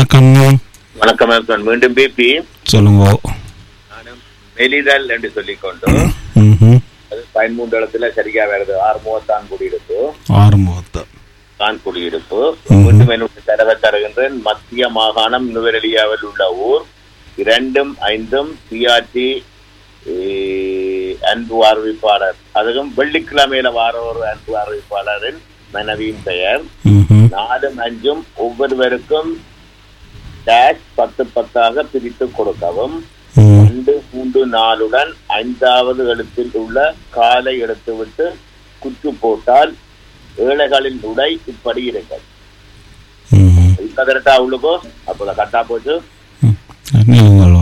வணக்கம் வணக்கம் வணக்கம். மீண்டும் பிபி சொல்லுங்க நானும் மெலிதல் என்று சொல்லிக்கொண்டு ம்ஹும். அது பதிமூன்று இடத்துல சரியா வருது ஆறுமுகத்தான் குடியிருப்பு ஆறுமுகத்தை தான் குடியிருப்பு மீண்டும் என்னுடைய தரவை தருகின்றேன் மத்திய மாகாணம் நுவரெலியாவில் உள்ள ஊர் இரண்டும் ஐந்தும் சிஆர்டி அன்பு அறிவிப்பாளர் அதுவும் வெள்ளிக்கிழமையில வார ஒரு அன்பு அறிவிப்பாளரின் மனைவியின் பெயர் ம்ஹும். நாலும் அஞ்சும் ஒவ்வொருவருக்கும் டேஷ் பத்து பத்தாக பிரித்து கொடுக்கவும் ம். ரெண்டு மூன்று நாலுடன் ஐந்தாவது எழுத்தில் உள்ள காலை எடுத்துவிட்டு குத்து போட்டால் ஏழைகளின் உடை இப்படி இருக்கும் ம்ஹும். இப்ப கரெக்டா உள்ளுக்கோ அப்போ கட்டா போச்சு ம். நீங்கள்